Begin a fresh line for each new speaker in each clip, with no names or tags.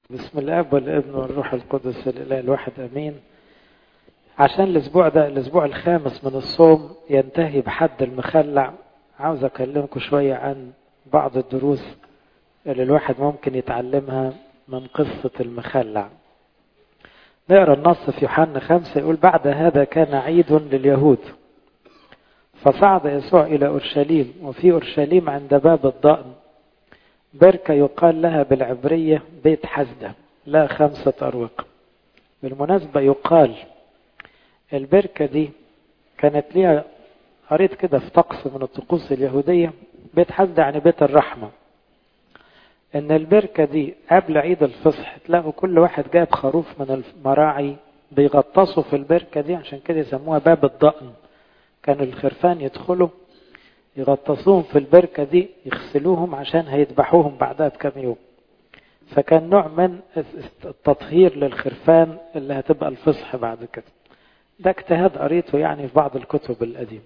بسم الاب والابن والروح القدس الاله الواحد امين عشان الاسبوع ده الاسبوع الخامس من الصوم ينتهي بحد المخلع عاوز اكلمكم شويه عن بعض الدروس اللي الواحد ممكن يتعلمها من قصه المخلع نقرا النص في يوحنا خمسة يقول بعد هذا كان عيد لليهود فصعد يسوع إلى أورشليم وفي أورشليم عند باب الضأن بركة يقال لها بالعبرية بيت حزدة لا خمسة أروق بالمناسبة يقال البركة دي كانت ليها قريت كده في طقس من الطقوس اليهودية بيت حزدة يعني بيت الرحمة ان البركة دي قبل عيد الفصح تلاقوا كل واحد جايب خروف من المراعي بيغطسوا في البركة دي عشان كده يسموها باب الضأن كانوا الخرفان يدخلوا يغطسوهم في البركة دي يغسلوهم عشان هيذبحوهم بعدها بكم يوم فكان نوع من التطهير للخرفان اللي هتبقى الفصح بعد كده ده اجتهاد قريته يعني في بعض الكتب القديمة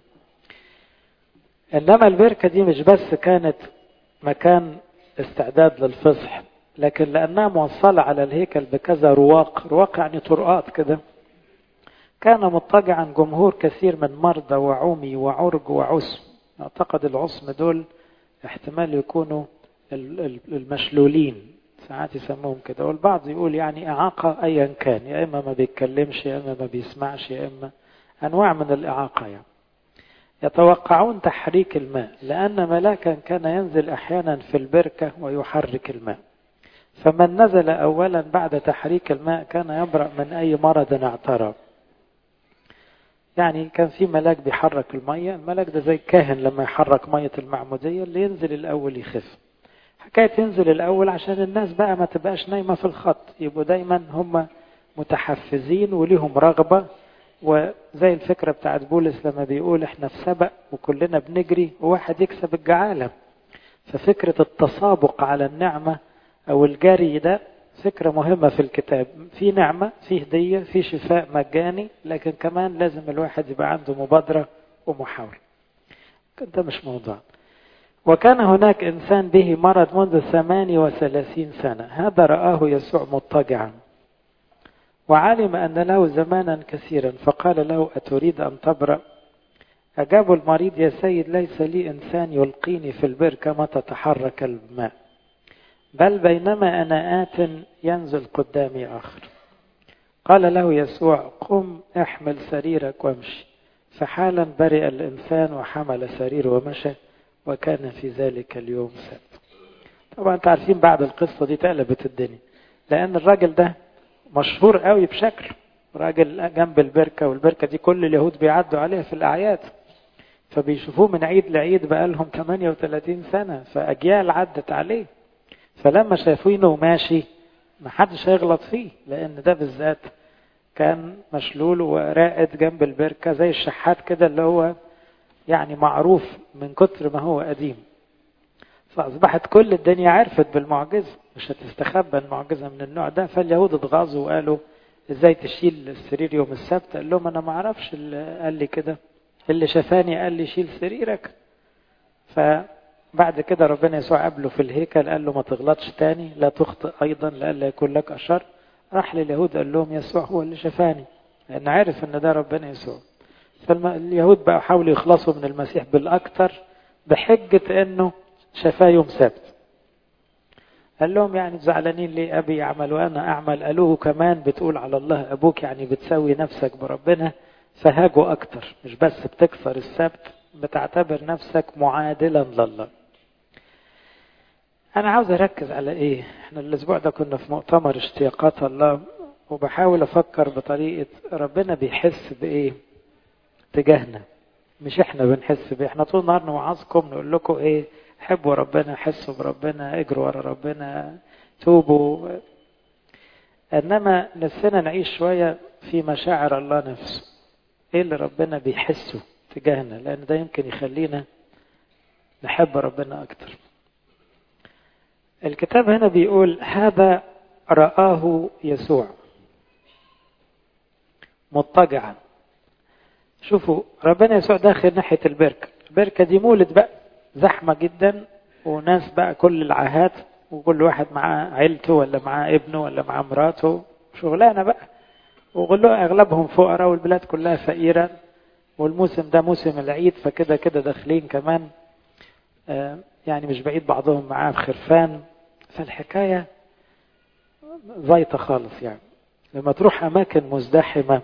انما البركة دي مش بس كانت مكان استعداد للفصح لكن لانها موصلة على الهيكل بكذا رواق رواق يعني طرقات كده كان مضطجعا جمهور كثير من مرضى وعمي وعرج وعسم اعتقد العصم دول احتمال يكونوا المشلولين ساعات يسموهم كده والبعض يقول يعني إعاقة أيا كان يا إما ما بيتكلمش يا إما ما بيسمعش يا إما أنواع من الإعاقة يعني يتوقعون تحريك الماء لأن ملاكا كان ينزل أحيانا في البركة ويحرك الماء فمن نزل أولا بعد تحريك الماء كان يبرأ من أي مرض اعترى يعني كان في ملاك بيحرك المية الملاك ده زي كاهن لما يحرك مية المعمودية اللي ينزل الأول يخف حكاية ينزل الأول عشان الناس بقى ما تبقاش نايمة في الخط يبقوا دايما هم متحفزين وليهم رغبة وزي الفكرة بتاعت بولس لما بيقول احنا في سبق وكلنا بنجري وواحد يكسب الجعالة ففكرة التسابق على النعمة أو الجري ده فكرة مهمة في الكتاب في نعمة في هدية في شفاء مجاني لكن كمان لازم الواحد يبقى عنده مبادرة ومحاولة ده مش موضوع وكان هناك إنسان به مرض منذ ثماني وثلاثين سنة هذا رآه يسوع مضطجعا وعلم أن له زمانا كثيرا فقال له أتريد أن تبرأ أجاب المريض يا سيد ليس لي إنسان يلقيني في البئر كما تتحرك الماء بل بينما أنا آت ينزل قدامي آخر قال له يسوع قم احمل سريرك وامشي فحالا برئ الإنسان وحمل سريره ومشى وكان في ذلك اليوم سبت طبعا انتوا عارفين بعد القصة دي تقلبت الدنيا لأن الراجل ده مشهور قوي بشكل راجل جنب البركة والبركة دي كل اليهود بيعدوا عليها في الأعياد فبيشوفوه من عيد لعيد بقالهم 38 سنة فأجيال عدت عليه فلما شافينه ماشي ما حدش هيغلط فيه لان ده بالذات كان مشلول ورائد جنب البركه زي الشحات كده اللي هو يعني معروف من كتر ما هو قديم فاصبحت كل الدنيا عرفت بالمعجزه مش هتستخبى المعجزه من النوع ده فاليهود اتغاظوا وقالوا ازاي تشيل السرير يوم السبت قال لهم انا ما اعرفش اللي قال لي كده اللي شافاني قال لي شيل سريرك ف بعد كده ربنا يسوع قابله في الهيكل قال له ما تغلطش تاني لا تخطئ ايضا لئلا يكون لك اشر راح لليهود قال لهم يسوع هو اللي شفاني لان عارف ان ده ربنا يسوع فاليهود بقى حاولوا يخلصوا من المسيح بالاكثر بحجه انه شفاه يوم سبت قال لهم يعني زعلانين ليه ابي يعمل وانا اعمل قالوه كمان بتقول على الله ابوك يعني بتسوي نفسك بربنا فهاجوا اكتر مش بس بتكسر السبت بتعتبر نفسك معادلا لله أنا عاوز أركز على إيه؟ إحنا الأسبوع ده كنا في مؤتمر اشتياقات الله وبحاول أفكر بطريقة ربنا بيحس بإيه؟ تجاهنا مش إحنا بنحس بإيه؟ إحنا طول النهار نوعظكم نقول لكم إيه؟ حبوا ربنا حسوا بربنا اجروا ورا ربنا توبوا إنما نفسنا نعيش شوية في مشاعر الله نفسه إيه اللي ربنا بيحسه تجاهنا لأن ده يمكن يخلينا نحب ربنا أكتر الكتاب هنا بيقول هذا رآه يسوع مضطجعا شوفوا ربنا يسوع داخل ناحية البركة البركة دي مولد بقى زحمة جدا وناس بقى كل العاهات وكل واحد معاه عيلته ولا معاه ابنه ولا معاه مراته شغلانة بقى وكله أغلبهم فقراء والبلاد كلها فقيرة والموسم ده موسم العيد فكده كده داخلين كمان يعني مش بعيد بعضهم معاه خرفان فالحكاية زيطة خالص يعني لما تروح أماكن مزدحمة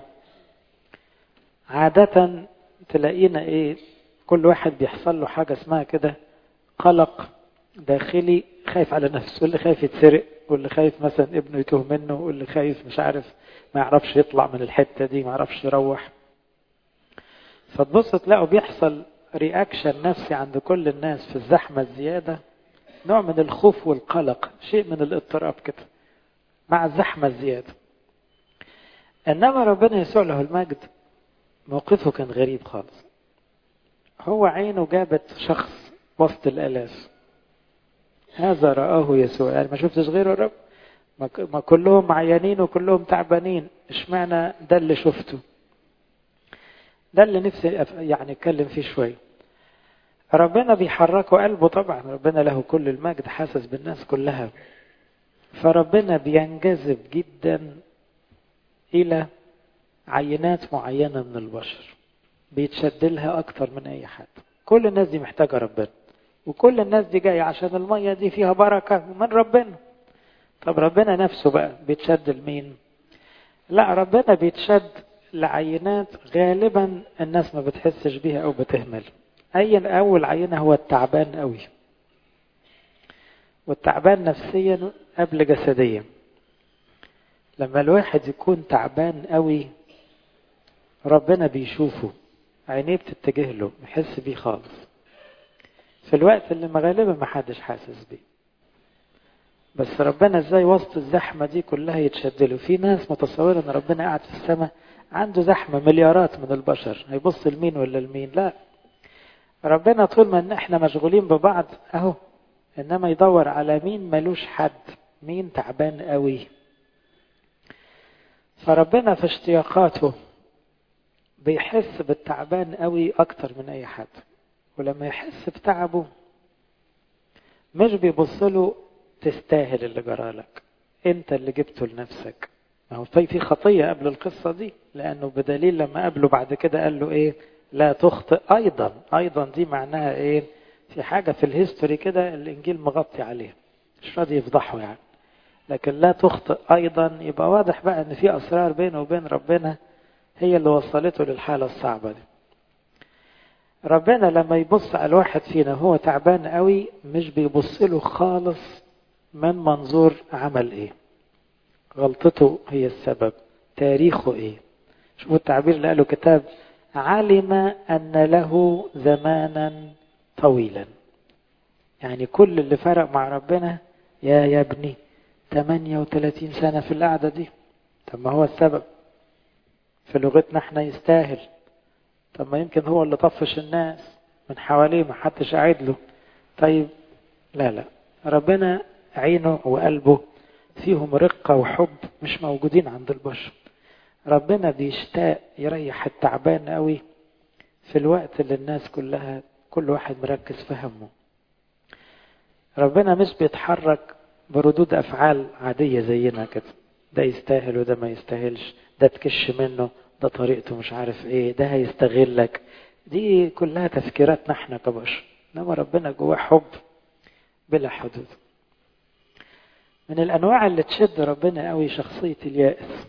عادة تلاقينا إيه كل واحد بيحصل له حاجة اسمها كده قلق داخلي خايف على نفسه واللي خايف يتسرق واللي خايف مثلا ابنه يتوه منه واللي خايف مش عارف ما يعرفش يطلع من الحتة دي ما يعرفش يروح فتبص تلاقوا بيحصل رياكشن نفسي عند كل الناس في الزحمة الزيادة نوع من الخوف والقلق شيء من الاضطراب كده مع الزحمة الزيادة إنما ربنا يسوع له المجد موقفه كان غريب خالص هو عينه جابت شخص وسط الآلاف هذا رآه يسوع يعني ما شفتش غيره الرب ما كلهم عيانين وكلهم تعبانين اشمعنى ده اللي شفته ده اللي نفسي يعني اتكلم فيه شويه ربنا بيحركه قلبه طبعا ربنا له كل المجد حاسس بالناس كلها فربنا بينجذب جدا الى عينات معينه من البشر بيتشد لها اكتر من اي حد كل الناس دي محتاجه ربنا وكل الناس دي جايه عشان الميه دي فيها بركه من ربنا طب ربنا نفسه بقى بيتشد لمين لا ربنا بيتشد لعينات غالبا الناس ما بتحسش بيها او بتهمل اي اول عينه هو التعبان قوي والتعبان نفسيا قبل جسديا لما الواحد يكون تعبان قوي ربنا بيشوفه عينيه بتتجه له يحس بيه خالص في الوقت اللي غالبا ما حدش حاسس بيه بس ربنا ازاي وسط الزحمه دي كلها يتشد له في ناس متصوره ان ربنا قاعد في السماء عنده زحمه مليارات من البشر هيبص لمين ولا لمين لا ربنا طول ما ان احنا مشغولين ببعض اهو انما يدور على مين ملوش حد مين تعبان قوي فربنا في اشتياقاته بيحس بالتعبان قوي اكتر من اي حد ولما يحس بتعبه مش بيبص له تستاهل اللي جرالك انت اللي جبته لنفسك ما هو في في خطيه قبل القصه دي لانه بدليل لما قابله بعد كده قال له ايه لا تخطئ ايضا ايضا دي معناها ايه في حاجه في الهيستوري كده الانجيل مغطي عليها مش راضي يفضحه يعني لكن لا تخطئ ايضا يبقى واضح بقى ان في اسرار بينه وبين ربنا هي اللي وصلته للحاله الصعبه دي ربنا لما يبص على الواحد فينا هو تعبان قوي مش بيبص له خالص من منظور عمل ايه غلطته هي السبب تاريخه ايه شوفوا التعبير اللي قاله كتاب علم ان له زمانا طويلا يعني كل اللي فرق مع ربنا يا يا ابني 38 سنة في القعدة دي طب ما هو السبب في لغتنا احنا يستاهل طب ما يمكن هو اللي طفش الناس من حواليه ما حدش قاعد له طيب لا لا ربنا عينه وقلبه فيهم رقة وحب مش موجودين عند البشر ربنا بيشتاق يريح التعبان قوي في الوقت اللي الناس كلها كل واحد مركز في همه ربنا مش بيتحرك بردود أفعال عادية زينا كده ده يستاهل وده ما يستاهلش ده تكش منه ده طريقته مش عارف ايه ده هيستغلك دي كلها تفكيراتنا احنا كبشر انما ربنا جواه حب بلا حدود من الانواع اللي تشد ربنا قوي شخصية اليائس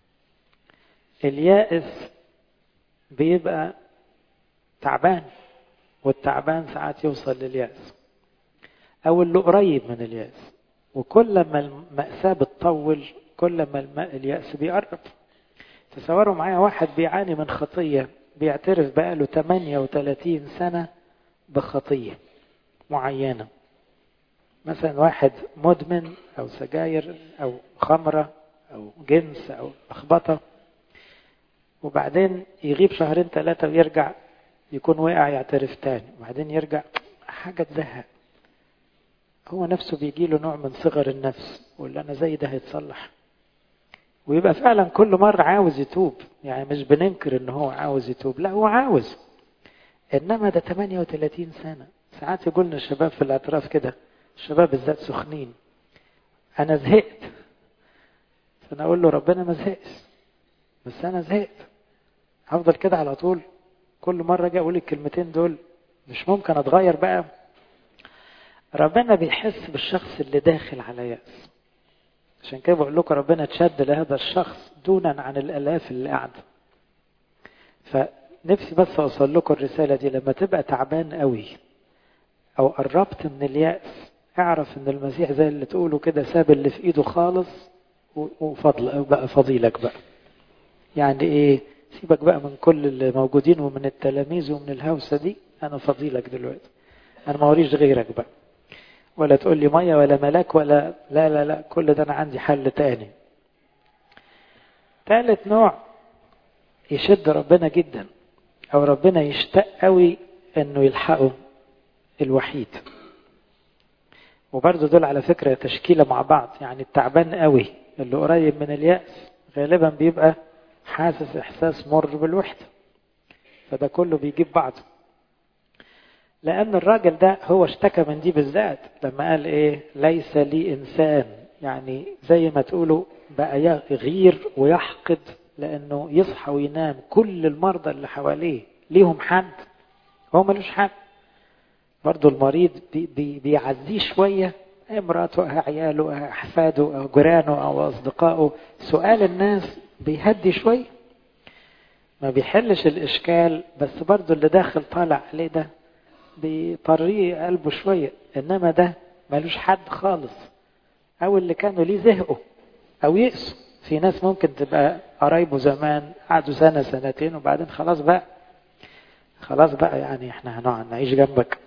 اليائس بيبقى تعبان والتعبان ساعات يوصل لليأس او اللي قريب من اليأس وكل ما المأساة بتطول كل ما اليأس بيقرب تصوروا معايا واحد بيعاني من خطية بيعترف بقاله 38 سنة بخطية معينة مثلا واحد مدمن أو سجاير أو خمرة أو جنس أو لخبطة وبعدين يغيب شهرين ثلاثة ويرجع يكون وقع يعترف تاني وبعدين يرجع حاجة تزهق هو نفسه بيجي له نوع من صغر النفس واللي أنا زي ده هيتصلح ويبقى فعلا كل مرة عاوز يتوب يعني مش بننكر ان هو عاوز يتوب لا هو عاوز انما ده 38 سنة ساعات يقولنا الشباب في الاعتراف كده الشباب بالذات سخنين انا زهقت فانا اقول له ربنا ما زهقش بس انا زهقت هفضل كده على طول كل مرة اجي اقول الكلمتين دول مش ممكن اتغير بقى ربنا بيحس بالشخص اللي داخل على يأس عشان كده بقول لكم ربنا تشد لهذا الشخص دونا عن الالاف اللي قاعده فنفسي بس اوصل لكم الرساله دي لما تبقى تعبان قوي او قربت من اليأس اعرف ان المسيح زي اللي تقوله كده ساب اللي في ايده خالص وفضل بقى فضيلك بقى يعني ايه سيبك بقى من كل اللي موجودين ومن التلاميذ ومن الهوسه دي انا فضيلك دلوقتي انا ما وريش غيرك بقى ولا تقول لي ميه ولا ملاك ولا لا لا لا كل ده انا عندي حل تاني ثالث نوع يشد ربنا جدا او ربنا يشتاق قوي انه يلحقه الوحيد وبرضه دول على فكرة تشكيلة مع بعض يعني التعبان قوي اللي قريب من اليأس غالبا بيبقى حاسس إحساس مر بالوحدة فده كله بيجيب بعضه لأن الراجل ده هو اشتكى من دي بالذات لما قال إيه ليس لي إنسان يعني زي ما تقولوا بقى يغير ويحقد لأنه يصحى وينام كل المرضى اللي حواليه ليهم حد هو ملوش حد برضه المريض بي بي بيعزيه شوية امراته أو عياله أو أحفاده أو جيرانه أو أصدقائه سؤال الناس بيهدي شوية ما بيحلش الإشكال بس برضه اللي داخل طالع عليه ده بيطريه قلبه شوية إنما ده ملوش حد خالص أو اللي كانوا ليه زهقوا أو يأسوا في ناس ممكن تبقى قرايبه زمان قعدوا سنة سنتين وبعدين خلاص بقى خلاص بقى يعني احنا هنقعد نعيش جنبك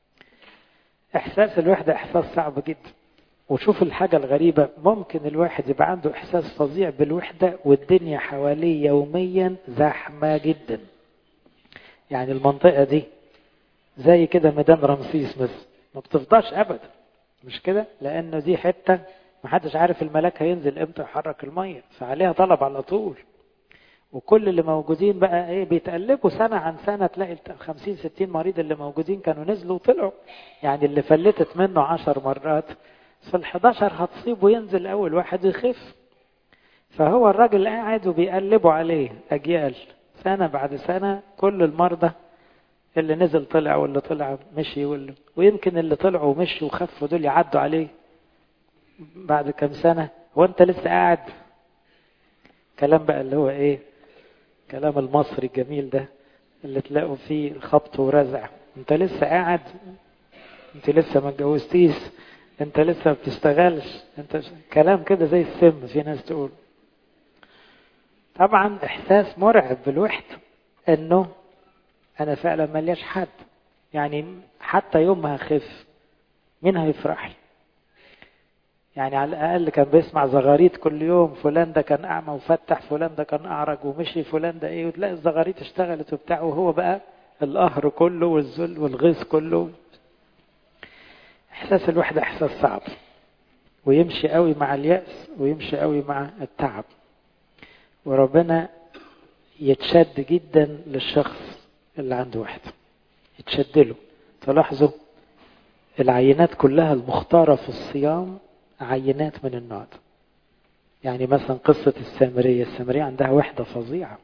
احساس الوحدة احساس صعب جدا وشوف الحاجة الغريبة ممكن الواحد يبقى عنده احساس فظيع بالوحدة والدنيا حواليه يوميا زحمة جدا يعني المنطقة دي زي كده ميدان رمسيس مثلا ما بتفضاش ابدا مش كده لانه دي حتة محدش عارف الملاك هينزل امتى يحرك المية فعليها طلب على طول وكل اللي موجودين بقى ايه بيتقلبوا سنة عن سنة تلاقي 50 60 مريض اللي موجودين كانوا نزلوا وطلعوا يعني اللي فلتت منه 10 مرات في ال 11 هتصيب وينزل اول واحد يخف فهو الراجل قاعد وبيقلبوا عليه اجيال سنة بعد سنة كل المرضى اللي نزل طلع واللي طلع مشي واللي ويمكن اللي طلعوا ومشوا وخفوا دول يعدوا عليه بعد كم سنة وانت لسه قاعد كلام بقى اللي هو ايه كلام المصري الجميل ده اللي تلاقوا فيه خبط ورزع انت لسه قاعد انت لسه ما اتجوزتيش انت لسه ما بتشتغلش انت كلام كده زي السم في ناس تقول طبعا احساس مرعب بالوحدة انه انا فعلا ملياش حد يعني حتى يوم ما هخف مين هيفرح لي يعني على الأقل كان بيسمع زغاريت كل يوم فلان ده كان أعمى وفتح فلان ده كان أعرج ومشي فلان ده إيه وتلاقي الزغاريت اشتغلت وبتاع وهو بقى القهر كله والذل والغيظ كله إحساس الوحدة إحساس صعب ويمشي قوي مع اليأس ويمشي قوي مع التعب وربنا يتشد جدا للشخص اللي عنده وحدة يتشد له تلاحظوا العينات كلها المختارة في الصيام عينات من النوع ده يعني مثلا قصة السامرية السامرية عندها وحدة فظيعة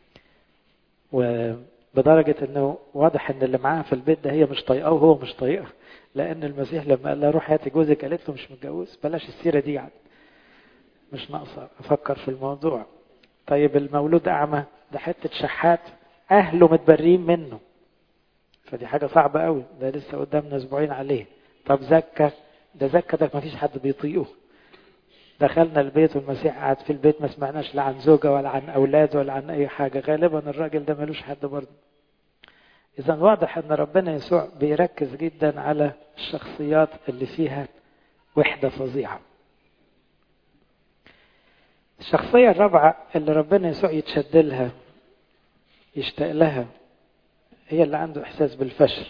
وبدرجة انه واضح ان اللي معاها في البيت ده هي مش طايقاه وهو مش طايقها لان المسيح لما قال لها روح هاتي جوزك قالت له مش متجوز بلاش السيرة دي يعني مش ناقصة افكر في الموضوع طيب المولود اعمى ده حتة شحات اهله متبرين منه فدي حاجة صعبة قوي ده لسه قدامنا اسبوعين عليه طب زكى ده زكى ده ما فيش حد بيطيقه دخلنا البيت والمسيح قعد في البيت ما سمعناش لا عن زوجة ولا عن أولاد ولا عن أي حاجة غالبا الراجل ده ملوش حد برضه إذا واضح أن ربنا يسوع بيركز جدا على الشخصيات اللي فيها وحدة فظيعة الشخصية الرابعة اللي ربنا يسوع يتشد لها يشتاق لها هي اللي عنده إحساس بالفشل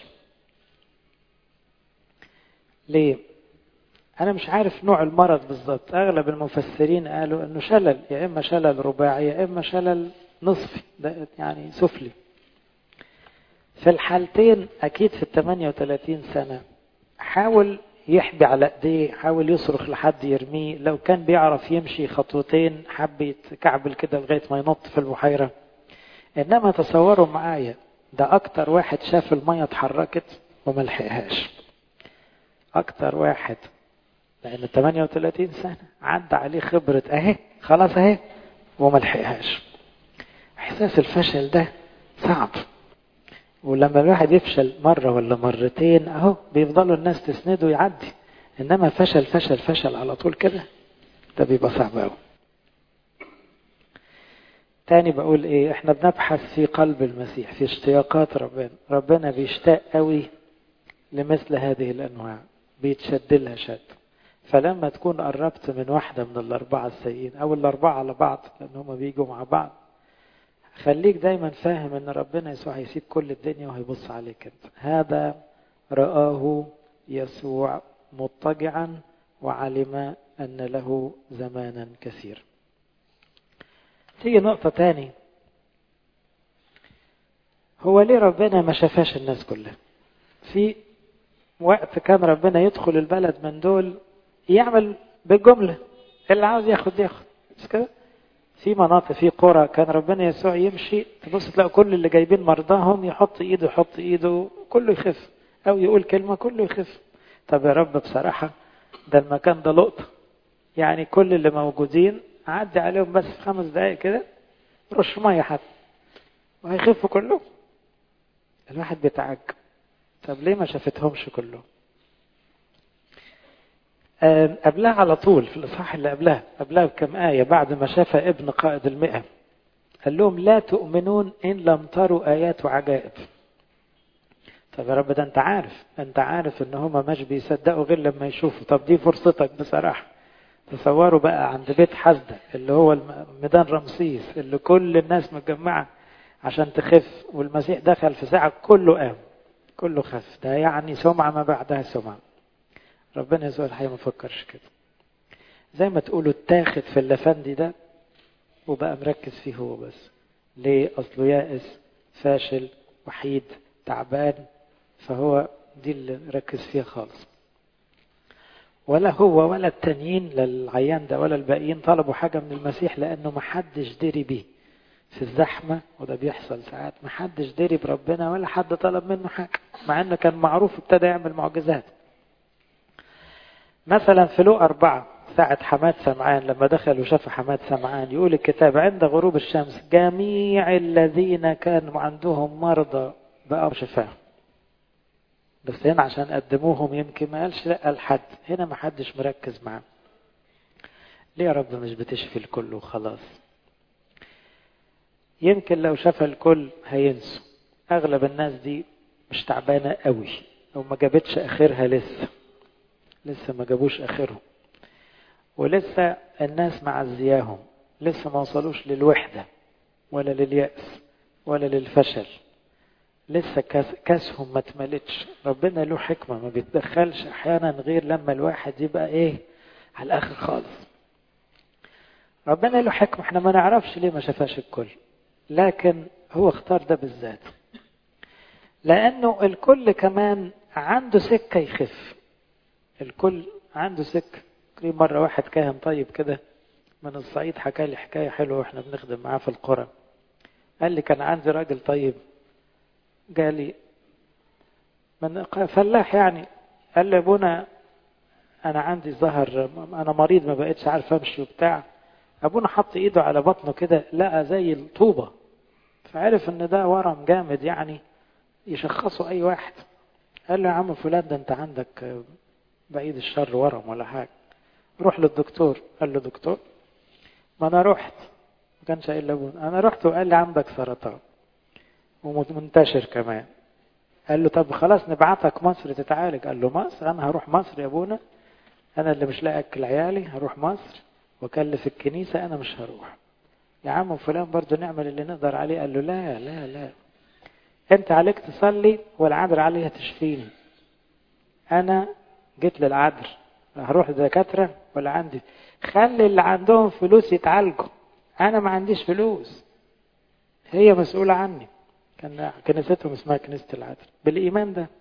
ليه؟ أنا مش عارف نوع المرض بالظبط أغلب المفسرين قالوا أنه شلل يا إما شلل رباعي يا إما شلل نصفي ده يعني سفلي في الحالتين أكيد في ال 38 سنة حاول يحبي على ايديه حاول يصرخ لحد يرميه لو كان بيعرف يمشي خطوتين حب يتكعبل كده لغايه ما ينط في البحيره انما تصوروا معايا ده اكتر واحد شاف الميه اتحركت وما لحقهاش اكتر واحد لان 38 سنه عدى عليه خبره اهي خلاص اهي وما لحقهاش احساس الفشل ده صعب ولما الواحد يفشل مرة ولا مرتين اهو بيفضلوا الناس تسنده ويعدي انما فشل فشل فشل على طول كده ده بيبقى صعب قوي تاني بقول ايه احنا بنبحث في قلب المسيح في اشتياقات ربنا ربنا بيشتاق قوي لمثل هذه الانواع بيتشد لها شد فلما تكون قربت من واحدة من الأربعة السيئين أو الأربعة على بعض لأن هما بيجوا مع بعض خليك دايما فاهم ان ربنا يسوع هيسيب كل الدنيا وهيبص عليك انت هذا رآه يسوع مضطجعا وعلم ان له زمانا كثير تيجي نقطة تاني هو ليه ربنا ما شافاش الناس كلها في وقت كان ربنا يدخل البلد من دول يعمل بالجملة اللي عاوز ياخد ياخد مش كده في مناطق في قرى كان ربنا يسوع يمشي تبص تلاقوا كل اللي جايبين مرضاهم يحط ايده يحط ايده كله يخف او يقول كلمه كله يخف طب يا رب بصراحه ده المكان ده لقطه يعني كل اللي موجودين عدي عليهم بس في خمس دقائق كده رش ميه حتى وهيخفوا كلهم الواحد بيتعجب طب ليه ما شافتهمش كلهم قبلها على طول في الإصحاح اللي قبلها قبلها بكم آية بعد ما شاف ابن قائد المئة قال لهم لا تؤمنون إن لم تروا آيات وعجائب طب يا رب ده أنت عارف أنت عارف إن هما مش بيصدقوا غير لما يشوفوا طب دي فرصتك بصراحة تصوروا بقى عند بيت حسدة اللي هو ميدان رمسيس اللي كل الناس متجمعة عشان تخف والمسيح دخل في ساعة كله قام كله خف ده يعني سمعة ما بعدها سمعة ربنا يسوع الحقيقة ما فكرش كده زي ما تقولوا اتاخد في اللفندي ده وبقى مركز فيه هو بس ليه اصله يائس فاشل وحيد تعبان فهو دي اللي ركز فيها خالص ولا هو ولا التانيين للعيان ده ولا الباقيين طلبوا حاجة من المسيح لأنه ما حدش دري بيه في الزحمة وده بيحصل ساعات ما حدش دري بربنا ولا حد طلب منه حاجة مع انه كان معروف ابتدى يعمل معجزات مثلا في لو أربعة ساعة حماد سمعان لما دخل وشاف حماد سمعان يقول الكتاب عند غروب الشمس جميع الذين كانوا عندهم مرضى بقوا شفاهم بس هنا عشان قدموهم يمكن ما قالش لا لحد هنا ما حدش مركز معاه ليه يا رب مش بتشفي الكل وخلاص يمكن لو شفى الكل هينسوا اغلب الناس دي مش تعبانه قوي او ما جابتش اخرها لسه لسه ما جابوش اخرهم ولسه الناس معزياهم لسه ما وصلوش للوحدة ولا لليأس ولا للفشل لسه كاسهم ما اتملتش ربنا له حكمة ما بيتدخلش احيانا غير لما الواحد يبقى ايه على الاخر خالص ربنا له حكمة احنا ما نعرفش ليه ما شافاش الكل لكن هو اختار ده بالذات لانه الكل كمان عنده سكة يخف الكل عنده سكة في مرة واحد كاهن طيب كده من الصعيد حكى لي حكاية حلوة واحنا بنخدم معاه في القرى قال لي كان عندي راجل طيب قال من فلاح يعني قال لي ابونا انا عندي ظهر انا مريض ما بقتش عارف امشي وبتاع ابونا حط ايده على بطنه كده لقى زي الطوبة فعرف ان ده ورم جامد يعني يشخصه اي واحد قال له يا عم فلان ده انت عندك بعيد الشر ورم ولا حاجة روح للدكتور قال له دكتور ما انا رحت ما كانش قايل لابونا انا رحت وقال لي عندك سرطان ومنتشر كمان قال له طب خلاص نبعتك مصر تتعالج قال له مصر انا هروح مصر يا ابونا انا اللي مش لاقي اكل عيالي هروح مصر واكلف الكنيسه انا مش هروح يا عم فلان برضه نعمل اللي نقدر عليه قال له لا لا لا انت عليك تصلي والعذر عليها تشفيني انا جيت للعذر هروح لدكاتره ولا عندي خلي اللي عندهم فلوس يتعالجوا انا ما عنديش فلوس هي مسؤوله عني كان كنيستهم اسمها كنيسه العذر بالايمان ده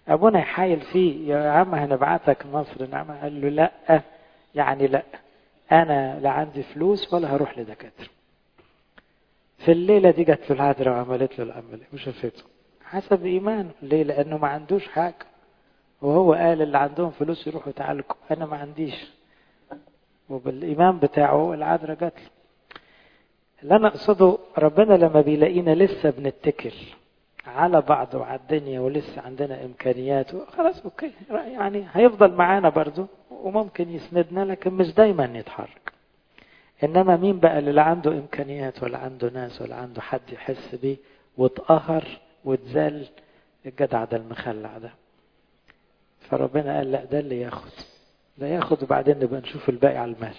ابونا يحايل فيه يا عم هنبعتك مصر نعم قال له لا يعني لا انا لا عندي فلوس ولا هروح لدكاتره في الليله دي جت له العذراء وعملت له العمليه وشافته حسب ايمانه ليه لانه ما عندوش حاجه وهو قال اللي عندهم فلوس يروحوا يتعالجوا انا ما عنديش وبالايمان بتاعه العذراء جت له اللي انا اقصده ربنا لما بيلاقينا لسه بنتكل على بعض وعلى الدنيا ولسه عندنا امكانيات خلاص اوكي يعني هيفضل معانا برضو وممكن يسندنا لكن مش دايما يتحرك انما مين بقى اللي لا عنده امكانيات ولا عنده ناس ولا عنده حد يحس بيه واتقهر واتذل الجدع ده المخلع ده فربنا قال لا ده اللي ياخد ده ياخد وبعدين نبقى نشوف الباقي على المال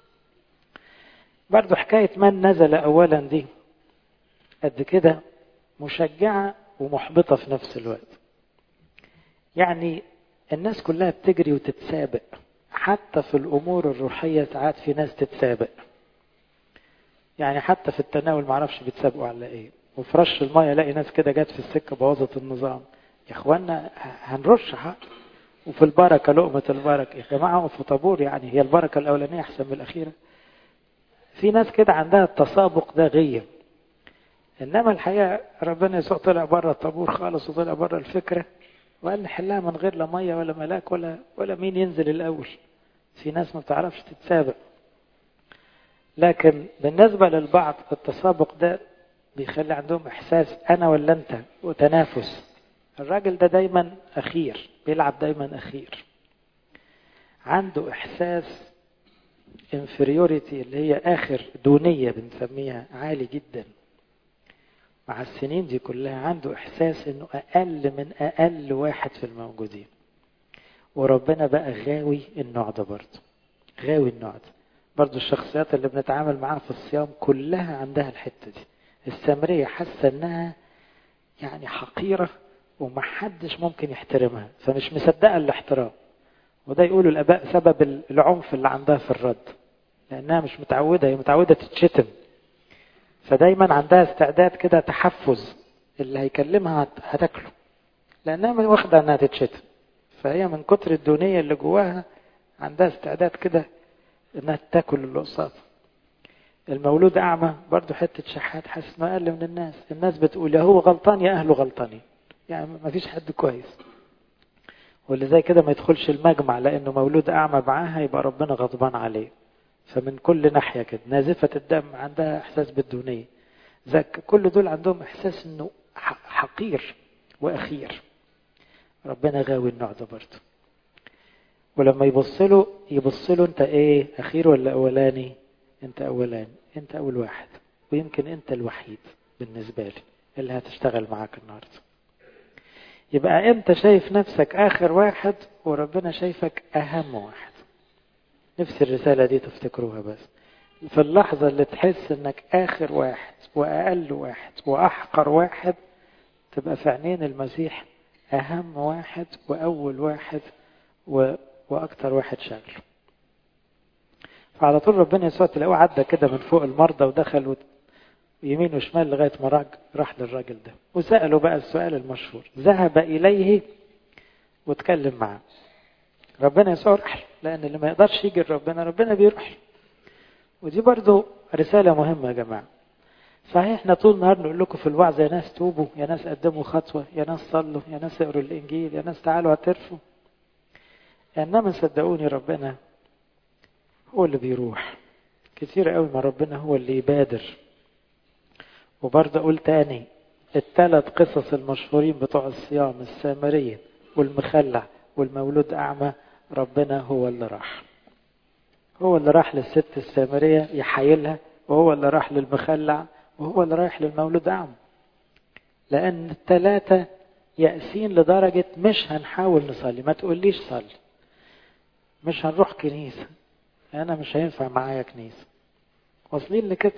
برضو حكاية من نزل أولا دي قد كده مشجعة ومحبطة في نفس الوقت يعني الناس كلها بتجري وتتسابق حتى في الأمور الروحية ساعات في ناس تتسابق يعني حتى في التناول معرفش بيتسابقوا على ايه وفي رش المية الاقي ناس كده جت في السكة بوظت النظام يا اخوانا هنرش حق وفي البركة لقمة البركة يا جماعة وفي طابور يعني هي البركة الأولانية أحسن من الأخيرة في ناس كده عندها التسابق ده غية إنما الحقيقة ربنا يسوع طلع بره الطابور خالص وطلع بره الفكرة وقال نحلها من غير لا مية ولا ملاك ولا ولا مين ينزل الأول في ناس ما بتعرفش تتسابق لكن بالنسبة للبعض التسابق ده بيخلي عندهم إحساس أنا ولا أنت وتنافس الراجل ده دايما أخير بيلعب دايما أخير عنده إحساس inferiority اللي هي آخر دونية بنسميها عالي جدا مع السنين دي كلها عنده إحساس إنه أقل من أقل واحد في الموجودين وربنا بقى غاوي النوع ده برضه غاوي النوع ده برضه الشخصيات اللي بنتعامل معاها في الصيام كلها عندها الحتة دي السامرية حاسة إنها يعني حقيرة ومحدش ممكن يحترمها فمش مصدقة الاحترام وده يقولوا الآباء سبب العنف اللي عندها في الرد لأنها مش متعودة هي متعودة تتشتم فدايما عندها استعداد كده تحفز اللي هيكلمها هتاكله لأنها واخدة إنها تتشتم فهي من كتر الدونية اللي جواها عندها استعداد كده إنها تاكل اللي قصادها المولود أعمى برضه حتة شحات حاسس إنه أقل من الناس الناس بتقول يا هو غلطان يا أهله غلطانين يعني ما فيش حد كويس واللي زي كده ما يدخلش المجمع لأنه مولود أعمى معاها يبقى ربنا غضبان عليه فمن كل ناحية كده نازفة الدم عندها إحساس بالدونية ذاك كل دول عندهم إحساس إنه حقير وأخير ربنا غاوي النوع ده برضه ولما يبص له يبص له انت ايه اخير ولا اولاني انت اولاني انت اول واحد ويمكن انت الوحيد بالنسبه لي اللي هتشتغل معاك النهارده يبقى انت شايف نفسك اخر واحد وربنا شايفك اهم واحد نفس الرساله دي تفتكروها بس في اللحظه اللي تحس انك اخر واحد واقل واحد واحقر واحد تبقى في عينين المسيح اهم واحد واول واحد و... واكتر واحد شاغل فعلى طول ربنا يسوع تلاقوه عدى كده من فوق المرضى ودخل يمين وشمال لغايه ما راح للراجل ده وساله بقى السؤال المشهور ذهب اليه واتكلم معاه ربنا يسوع راح لان اللي ما يقدرش يجي لربنا ربنا بيروح ودي برضو رساله مهمه يا جماعه صحيح احنا طول النهار نقول لكم في الوعظ يا ناس توبوا يا ناس قدموا خطوه يا ناس صلوا يا ناس اقروا الانجيل يا ناس تعالوا اعترفوا انما صدقوني ربنا هو اللي بيروح كتير قوي ما ربنا هو اللي يبادر وبرضه اقول تاني الثلاث قصص المشهورين بتوع الصيام السامرية والمخلع والمولود أعمى ربنا هو اللي راح هو اللي راح للست السامرية يحايلها وهو اللي راح للمخلع وهو اللي رايح للمولود أعمى لأن الثلاثة يأسين لدرجة مش هنحاول نصلي ما تقوليش صلي مش هنروح كنيسة أنا مش هينفع معايا كنيسة واصلين لكده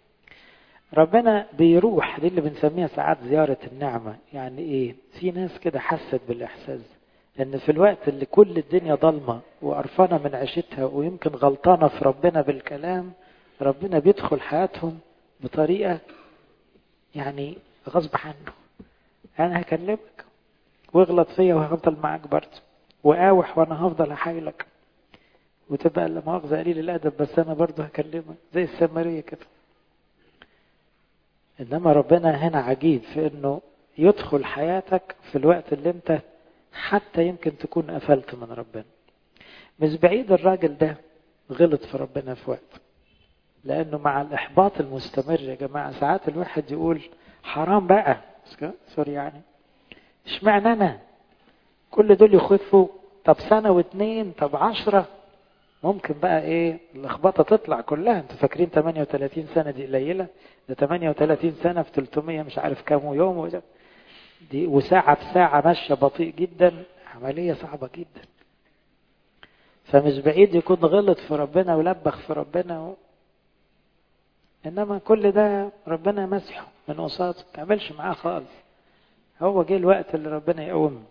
ربنا بيروح دي اللي بنسميها ساعات زيارة النعمة يعني ايه في ناس كده حست بالإحساس ان في الوقت اللي كل الدنيا ضلمة وقرفانة من عيشتها ويمكن غلطانة في ربنا بالكلام ربنا بيدخل حياتهم بطريقة يعني غصب عنه انا هكلمك واغلط فيا وهفضل معاك برضه وقاوح وانا هفضل احايلك وتبقى لا مؤاخذة قليل الأدب بس أنا برضه هكلمك زي السامرية كده إنما ربنا هنا عجيب في إنه يدخل حياتك في الوقت اللي أنت حتى يمكن تكون قفلت من ربنا مش بعيد الراجل ده غلط في ربنا في وقت لأنه مع الإحباط المستمر يا جماعة ساعات الواحد يقول حرام بقى سوري يعني اشمعنى أنا كل دول يخفوا طب سنة واتنين طب عشرة ممكن بقى ايه اللخبطه تطلع كلها انتوا فاكرين 38 سنه دي قليله ده 38 سنه في 300 مش عارف كام يوم وده دي وساعه في ساعه ماشيه بطيء جدا عمليه صعبه جدا فمش بعيد يكون غلط في ربنا ولبخ في ربنا و... انما كل ده ربنا مسحه من قصاده ما تعملش معاه خالص هو جه الوقت اللي ربنا يقومه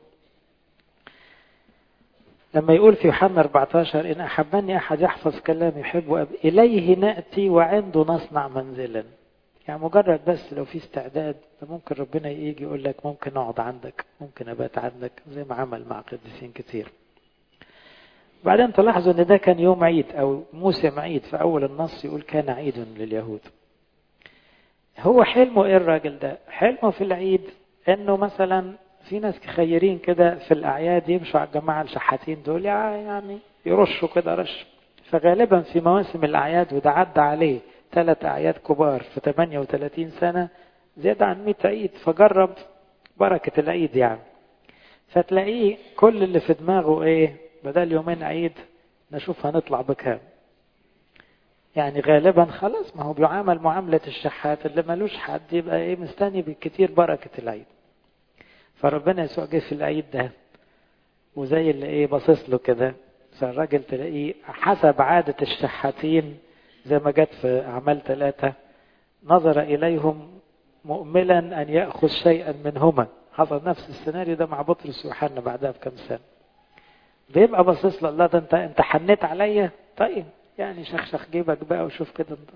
لما يقول في يوحنا 14 إن أحبني أحد يحفظ كلام يحب أب إليه نأتي وعنده نصنع منزلا يعني مجرد بس لو في استعداد ممكن ربنا يجي يقول لك ممكن أقعد عندك ممكن أبات عندك زي ما عمل مع قديسين كتير بعدين تلاحظوا ان ده كان يوم عيد او موسم عيد في اول النص يقول كان عيد لليهود هو حلمه ايه الراجل ده حلمه في العيد انه مثلا في ناس خيرين كده في الأعياد يمشوا على الجماعة الشحاتين دول يعني يرشوا كده رش فغالبا في مواسم الأعياد وده عدى عليه ثلاث أعياد كبار في 38 سنة زيادة عن 100 عيد فجرب بركة العيد يعني فتلاقيه كل اللي في دماغه ايه بدل يومين عيد نشوف هنطلع بكام يعني غالبا خلاص ما هو بيعامل معاملة الشحات اللي ملوش حد يبقى ايه مستني بالكتير بركة العيد فربنا يسوع جه في العيد ده وزي اللي ايه باصص له كده فالراجل تلاقيه حسب عادة الشحاتين زي ما جت في أعمال ثلاثة نظر إليهم مؤملا أن يأخذ شيئا منهما حصل نفس السيناريو ده مع بطرس ويوحنا بعدها بكم سنة بيبقى باصص له الله ده انت انت حنيت عليا طيب يعني شخشخ جيبك بقى وشوف كده انت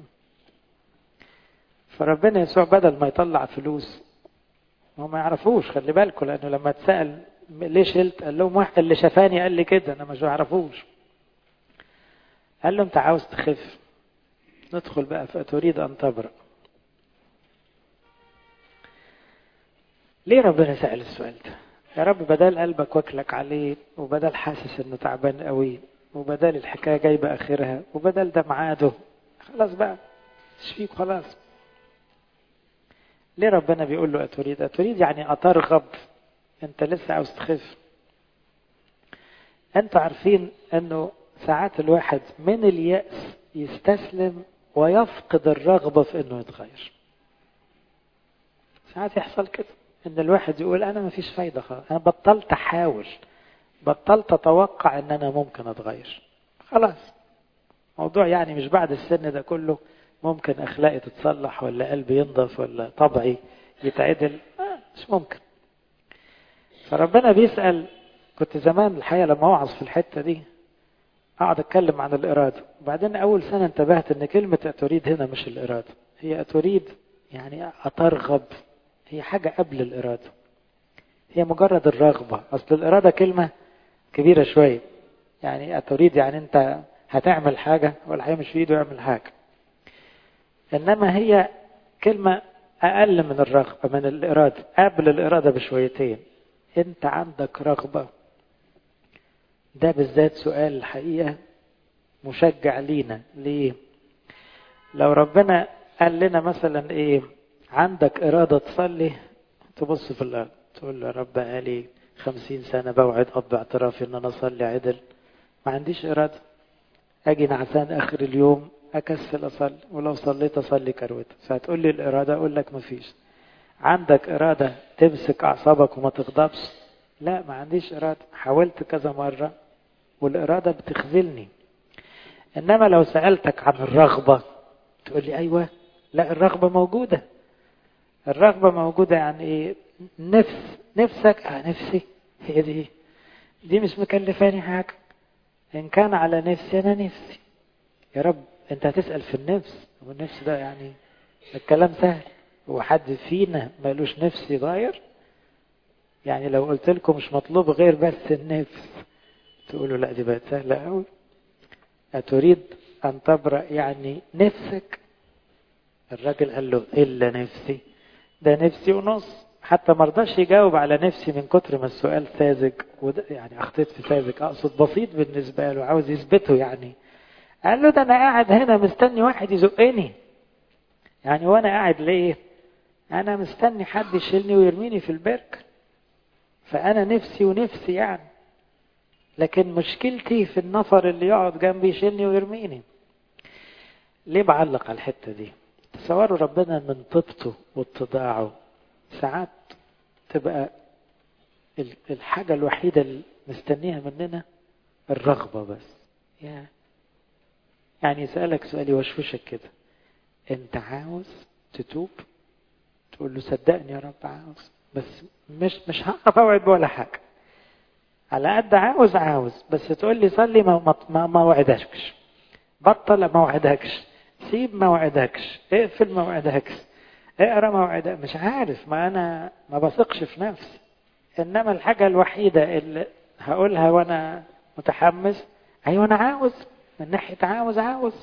فربنا يسوع بدل ما يطلع فلوس هم ما يعرفوش خلي بالكم لانه لما اتسال ليه شلت قال لهم واحد اللي شافاني قال لي كده انا مش بعرفوش قال له انت عاوز تخف ندخل بقى فتريد ان تبرأ ليه ربنا سأل السؤال ده يا رب بدل قلبك واكلك عليه وبدل حاسس انه تعبان قوي وبدل الحكايه جايبه اخرها وبدل ده ميعاده خلاص بقى تشفيك خلاص ليه ربنا بيقول له أتريد أتريد يعني أترغب أنت لسه عاوز تخف أنتوا عارفين أنه ساعات الواحد من اليأس يستسلم ويفقد الرغبة في أنه يتغير ساعات يحصل كده أن الواحد يقول أنا ما فيش فايدة خلاص أنا بطلت أحاول بطلت أتوقع أن أنا ممكن أتغير خلاص موضوع يعني مش بعد السن ده كله ممكن أخلاقي تتصلح ولا قلبي ينضف ولا طبعي يتعدل آه مش ممكن فربنا بيسأل كنت زمان الحقيقة لما أوعظ في الحتة دي أقعد أتكلم عن الإرادة وبعدين أول سنة انتبهت أن كلمة أتريد هنا مش الإرادة هي أتريد يعني أترغب هي حاجة قبل الإرادة هي مجرد الرغبة أصل الإرادة كلمة كبيرة شوية يعني أتريد يعني أنت هتعمل حاجة والحقيقة مش في إيده يعمل حاجة إنما هي كلمة أقل من الرغبة من الإرادة قبل الإرادة بشويتين أنت عندك رغبة ده بالذات سؤال الحقيقة مشجع لينا ليه لو ربنا قال لنا مثلا إيه عندك إرادة تصلي تبص في الأرض تقول له يا رب بقالي خمسين سنة بوعد أب باعترافي إن أنا أصلي عدل ما عنديش إرادة أجي نعسان آخر اليوم أكسل أصلي ولو صليت أصلي كروتة فهتقول لي الإرادة أقول لك مفيش عندك إرادة تمسك أعصابك وما تغضبش لا ما عنديش إرادة حاولت كذا مرة والإرادة بتخذلني إنما لو سألتك عن الرغبة تقول لي أيوة لا الرغبة موجودة الرغبة موجودة يعني إيه نفس نفسك آه نفسي هي دي دي مش مكلفاني حاجة إن كان على نفسي أنا نفسي يا رب أنت هتسأل في النفس والنفس ده يعني الكلام سهل هو حد فينا مالوش نفس يغير يعني لو قلت لكم مش مطلوب غير بس النفس تقولوا لا دي بقت سهلة قوي أتريد أن تبرأ يعني نفسك الراجل قال له إلا نفسي ده نفسي ونص حتى ما رضاش يجاوب على نفسي من كتر ما السؤال ساذج وده يعني اخطيت في ساذج اقصد بسيط بالنسبه له عاوز يثبته يعني قال له ده انا قاعد هنا مستني واحد يزقني يعني وانا قاعد ليه انا مستني حد يشيلني ويرميني في البرك فانا نفسي ونفسي يعني لكن مشكلتي في النفر اللي يقعد جنبي يشيلني ويرميني ليه بعلق على الحته دي تصوروا ربنا من طيبته واتضاعه ساعات تبقى الحاجة الوحيدة اللي مستنيها مننا الرغبة بس يعني يعني يسألك سؤال يوشوشك كده انت عاوز تتوب تقول له صدقني يا رب عاوز بس مش مش هعرف اوعد ولا حاجة على قد عاوز عاوز بس تقول لي صلي ما ما ما وعدكش بطل ما وعدكش سيب ما وعدكش اقفل ما وعدكش اقرا موعد مش عارف ما انا ما بثقش في نفسي انما الحاجه الوحيده اللي هقولها وانا متحمس ايوه انا عاوز من ناحيه عاوز عاوز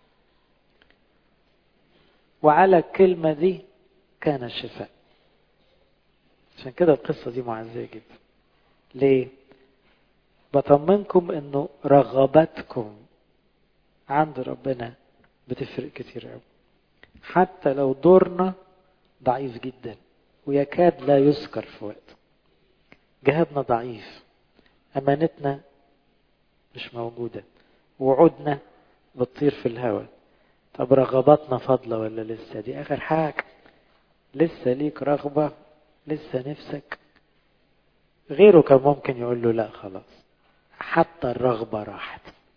وعلى الكلمه دي كان الشفاء عشان كده القصه دي معزيه جدا ليه بطمنكم انه رغبتكم عند ربنا بتفرق كتير قوي حتى لو دورنا ضعيف جدا ويكاد لا يذكر في وقت جهادنا ضعيف أمانتنا مش موجودة وعودنا بتطير في الهواء طب رغباتنا فاضلة ولا لسه دي آخر حاجة لسه ليك رغبة لسه نفسك غيره كان ممكن يقول له لا خلاص حتى الرغبة راحت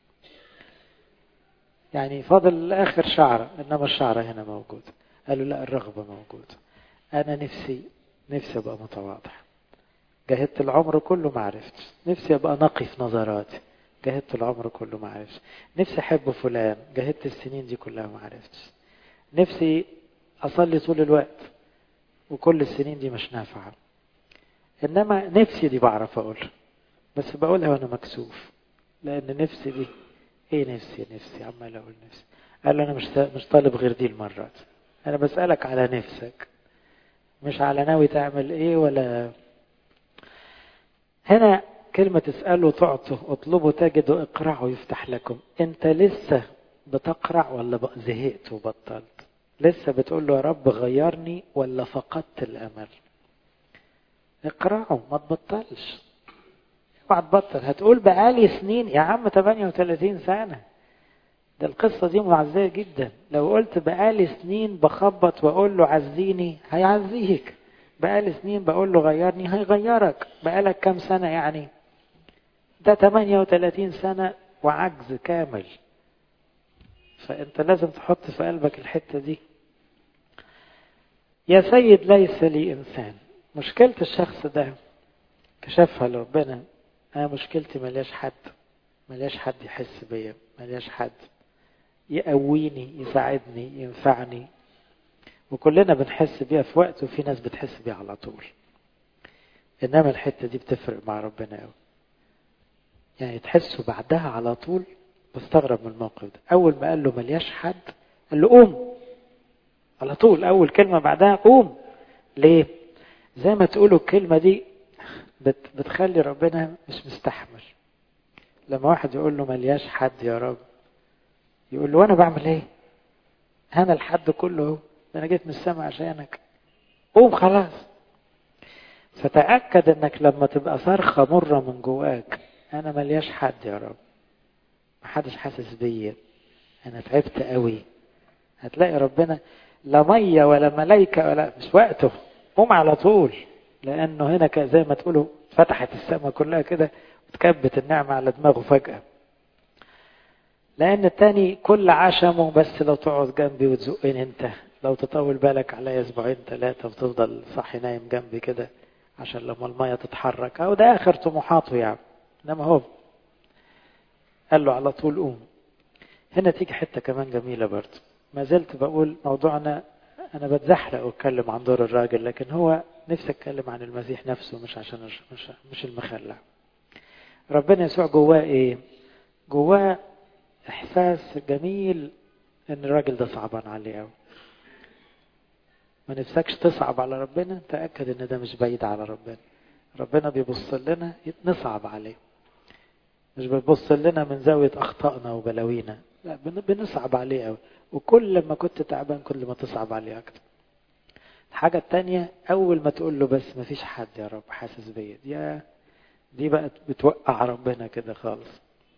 يعني فاضل آخر شعرة إنما الشعرة هنا موجودة قالوا لا الرغبة موجودة أنا نفسي نفسي أبقى متواضع جاهدت العمر كله ما عرفتش نفسي أبقى نقي في نظراتي جاهدت العمر كله ما عرفتش نفسي أحب فلان جاهدت السنين دي كلها ما عرفتش نفسي أصلي طول الوقت وكل السنين دي مش نافعة إنما نفسي دي بعرف أقول بس بقولها وأنا مكسوف لأن نفسي دي ايه نفسي نفسي عمال اقول نفسي قال له انا مش مش طالب غير دي المرات انا بسالك على نفسك مش على ناوي تعمل ايه ولا هنا كلمة اسألوا تعطوا اطلبوا تجدوا اقرعوا يفتح لكم انت لسه بتقرع ولا زهقت وبطلت لسه بتقول له يا رب غيرني ولا فقدت الامل اقرعوا ما تبطلش اوعى تبطل هتقول بقالي سنين يا عم 38 سنة ده القصة دي معزية جدا لو قلت بقالي سنين بخبط واقول له عزيني هيعزيك بقالي سنين بقول له غيرني هيغيرك بقالك كام سنة يعني ده 38 سنة وعجز كامل فانت لازم تحط في قلبك الحتة دي يا سيد ليس لي انسان مشكلة الشخص ده كشفها لربنا انا مشكلتي ملياش حد ملياش حد يحس بيا ملياش حد يقويني يساعدني ينفعني وكلنا بنحس بيها في وقت وفي ناس بتحس بيها على طول انما الحته دي بتفرق مع ربنا قوي يعني تحسوا بعدها على طول بستغرب من الموقف ده اول ما قال له ملياش حد قال له قوم على طول اول كلمه بعدها قوم ليه زي ما تقولوا الكلمه دي بت بتخلي ربنا مش مستحمل لما واحد يقول له ملياش حد يا رب يقول له وانا بعمل ايه انا الحد كله انا جيت من السماء عشانك قوم خلاص فتأكد انك لما تبقى صرخة مرة من جواك انا ملياش حد يا رب محدش حاسس بيا انا تعبت قوي هتلاقي ربنا لا مية ولا ملايكة ولا مش وقته قوم على طول لانه هنا زي ما تقولوا فتحت السماء كلها كده وتكبت النعمة على دماغه فجأة لأن التاني كل عشمه بس لو تقعد جنبي وتزقني أنت لو تطول بالك عليا أسبوعين ثلاثة وتفضل صاحي نايم جنبي كده عشان لما المية تتحرك أو ده آخر طموحاته يعني إنما هو قال له على طول قوم هنا تيجي حتة كمان جميلة برضه ما زلت بقول موضوعنا أنا بتزحلق وأتكلم عن دور الراجل لكن هو نفسي أتكلم عن المسيح نفسه مش عشان مش, مش المخلع ربنا يسوع جواه إيه؟ جواه إحساس جميل إن الراجل ده صعبان عليه أوي ما نفسكش تصعب على ربنا تأكد إن ده مش بعيد على ربنا ربنا بيبص لنا نصعب عليه مش بيبص لنا من زاوية أخطائنا وبلاوينا لا بنصعب عليه قوي وكل ما كنت تعبان كل ما تصعب عليه أكتر الحاجة التانية أول ما تقول له بس ما فيش حد يا رب حاسس بيا يا دي بقت بتوقع ربنا كده خالص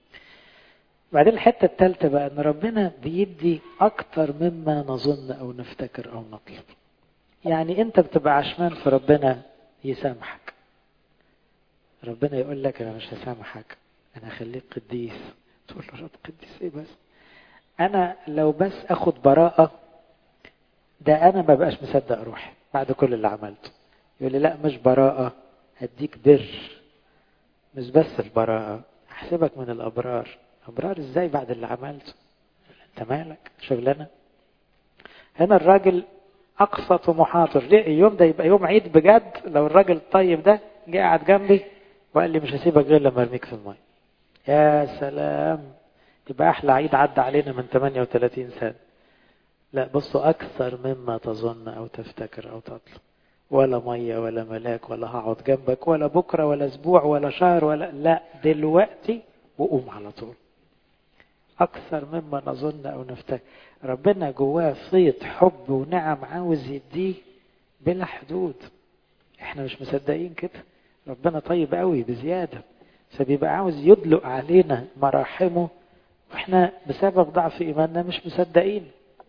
بعدين الحتة التالتة بقى أن ربنا بيدي أكتر مما نظن أو نفتكر أو نطلب يعني أنت بتبقى عشمان في ربنا يسامحك ربنا يقول لك أنا مش هسامحك أنا هخليك قديس تقول له رب قديس إيه بس أنا لو بس أخد براءة ده أنا ما بقاش مصدق روحي بعد كل اللي عملته يقول لي لا مش براءة هديك بر مش بس البراءة أحسبك من الأبرار أبرار إزاي بعد اللي عملته أنت مالك شغلانة هنا الراجل أقصى طموحاته اليوم ده يبقى يوم عيد بجد لو الراجل الطيب ده جه قعد جنبي وقال لي مش هسيبك غير لما ارميك في الميه يا سلام يبقى احلى عيد عدى علينا من 38 سنه لا بصوا اكثر مما تظن او تفتكر او تطلب ولا ميه ولا ملاك ولا هقعد جنبك ولا بكره ولا اسبوع ولا شهر ولا لا دلوقتي وقوم على طول اكثر مما نظن او نفتكر ربنا جواه صيت حب ونعم عاوز يديه بلا حدود احنا مش مصدقين كده ربنا طيب قوي بزيادة فبيبقى عاوز يدلق علينا مراحمه واحنا بسبب ضعف ايماننا مش مصدقين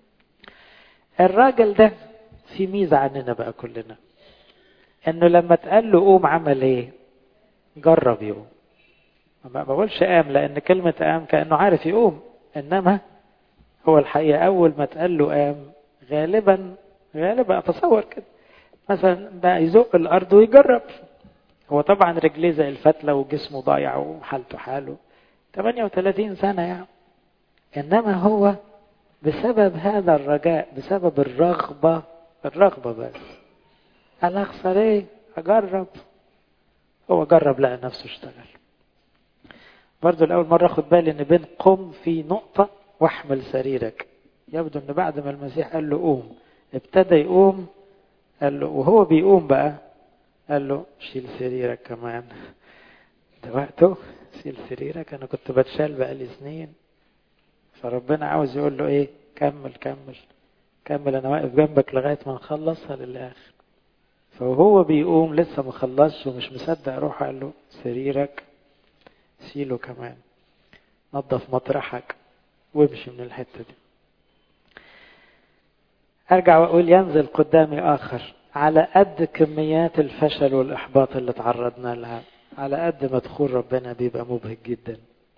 الراجل ده في ميزة عننا بقى كلنا انه لما اتقال له قوم عمل ايه جرب يقوم ما بقولش قام لان كلمة قام كأنه عارف يقوم انما هو الحقيقة اول ما اتقال له قام غالبا غالبا اتصور كده مثلا بقى يزق الارض ويجرب هو طبعا رجليه زي الفتلة وجسمه ضايع وحالته حاله 38 سنة يعني إنما هو بسبب هذا الرجاء بسبب الرغبة الرغبة بس قال أخسر إيه أجرب هو جرب لقى نفسه اشتغل برضو الأول مرة أخد بالي إن بين قم في نقطة واحمل سريرك يبدو إن بعد ما المسيح قال له قوم ابتدى يقوم قال له وهو بيقوم بقى قال له شيل سريرك كمان ده وقته شيل سريرك انا كنت بتشال بقالي سنين فربنا عاوز يقول له ايه كمل كمل كمل انا واقف جنبك لغايه ما نخلصها للاخر فهو بيقوم لسه ما خلصش ومش مصدق روحه قال له سريرك شيله كمان نظف مطرحك وامشي من الحته دي ارجع واقول ينزل قدامي اخر على قد كميات الفشل والإحباط اللي تعرضنا لها على قد ما دخول ربنا بيبقى مبهج جدا